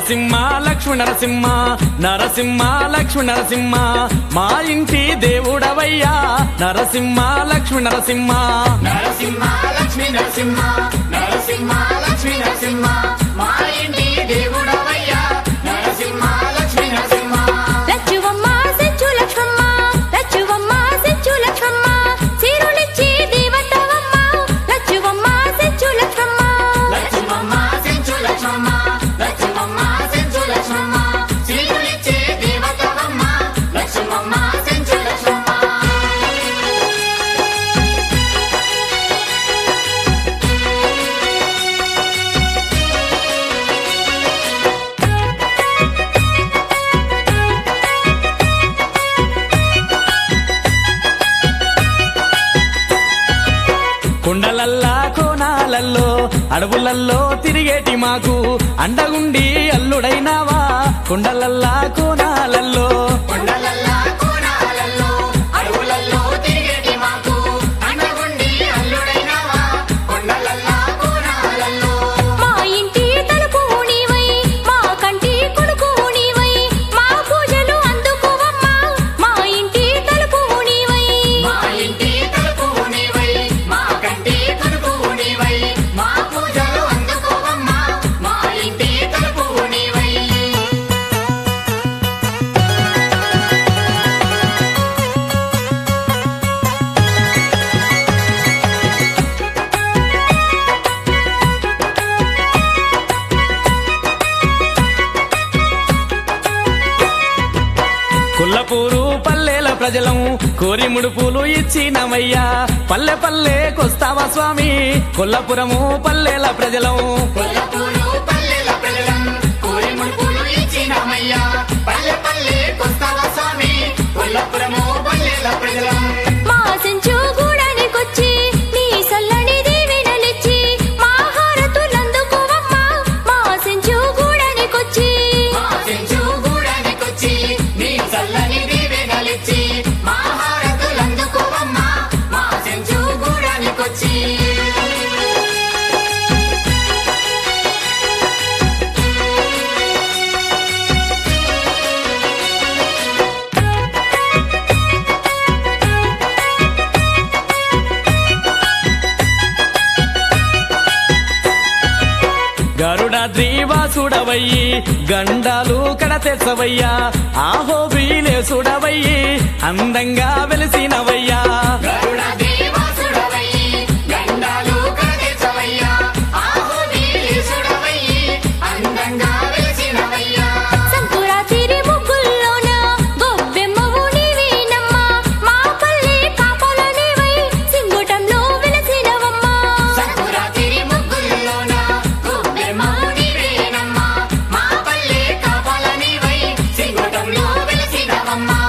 నరసింహ లక్ష్మి నరసింహ నరసింహ లక్ష్మి నరసింహ మా ఇంటి దేవుడవయ్యా నరసింహ లక్ష్మి నరసింహ నరసింహ లక్ష్మి నరసింహ నరసింహ లక్ష్మి నరసింహ మా ఇంటి దేవుడవయ్యా నరసింహ లక్ష్మి నరసింహ లచ్చువమ్మ సెంచు లక్ష్మమ్మ లచ్చువమ్మ సెంచు లక్ష్మమ్మ సిరులిచ్చి దేవతవమ్మ లచ్చువమ్మ సెంచు లక్ష్మమ్మ లక్ష్మమ్మ సెంచు లక్ష్మమ్మ లక్ష్మమ్మ సెంచు లక్ష్మమ్మ శ్రీకులిచ్చే దేవతవమ్మ లక్ష్మమ్మ సెంచు లక్ష్మమ్మ కుండలల్లా కోనాలల్లో అడవులల్లో తిరిగేటి మాకు అండగుండి అల్లుడైనావా కుండలల్లా కోనాలల్లో కొండలల్లా కోణాలల్లో అడవులల్లో తిరిగేటి మాకు అండగుండి అల్లుడైనావా కొండలల్లా కోణాలల్లో మా ఇంటి తలుపు నీవై మా కంటి కొడుకు నీవై మా పూజలు అందుకోవమ్మ మా ఇంటి తలుపు నీవై మా ఇంటి తలుపు నీవై మా కంటి కడుపు నీవై మా పూజలు అందుకోవమ్మా మా ఇంటి తలుపు నీవై కుల్లపూరు పల్లెల ప్రజలం కోరి ముడుపులు ఇచ్చినమయ్యా పల్లె పల్లెకొస్తావా స్వామి కొల్లపురము పల్లెల ప్రజలం కొల్లపూరు పల్లెల ప్రజలం కోరి ముడుపులు ఇచ్చినామయ్యా పల్లె పల్లె కొస్తావా స్వామి కొల్లపురము పల్లెల ప్రజలం మా సెంచు గూడానికొచ్చి నీ సల్లని దీవెనలిచ్చి మా హారతులందుకోవమ్మ మా సెంచు గూడానికొచ్చి మా చెంచు గూడానికొచ్చి నీ చల్లని దీవెనలిచ్చి మా హారతులందుకోవమ్మా మా చెంచు గూడానికొచ్చి గరుడాద్రీవాసుడవయ్యి గండాలు కడతెచ్చవయ్యా ఆహోబీలేసుడవయ్యి అందంగా వెలిసినవయ్యా గరుడ దేవాసుడవయ్యి గండాలు కడతెచ్చవయ్యా ఆహోబీలీసుడవయ్యి అందంగా వెలిసినవయ్యా సంకురాతిరి ముగ్గుల్లోన గొబ్బెమ్మవు నీవేనమ్మ మా పల్లె కాపల నీవై సింగుటంలో వెలసినవమ్మ సంకురాతిరి ముగ్గుల్లోన గొబ్బెమ్మవు నీవేనమ్మా మా పల్లె కాపాల నీవై సింగుటంలో వెలిసినవమ్మా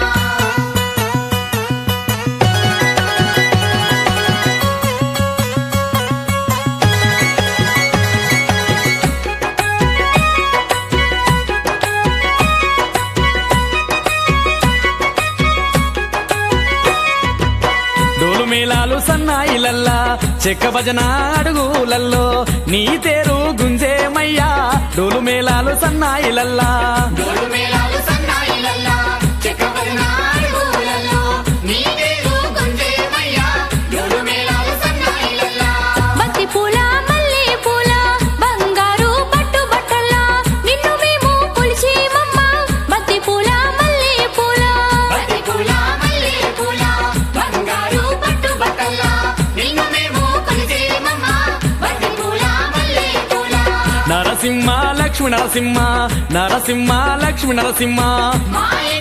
డోలు మేళాలు సన్నాయిలల్లా చెక్క భజన అడుగులల్లో నీ తేరు గుంజేమయ్యా డోలు మేళాలు సన్నాయిలల్లా డోలు మేళాలు సన్నాయిలల్లా చెక్కబడిన అడుగులలో నీ పేరు గుంజేమయ్యా డోలు మేళాలు సన్నాయిలల్లా బంతి పూల మల్లె పూల బంగారు పట్టు బట్టల నిన్ను మేము కొలిచేమమ్మ బంతి పూల మల్లె పూల బంతి పూల మల్లె పూల బంగారు పట్టు బట్టల్లా నిన్ను మేము కొలిచేమమ్మా బంతి పూల మల్లె పూల నరసింహ లక్ష్మి నరసింహ నరసింహ లక్ష్మి నరసింహ మా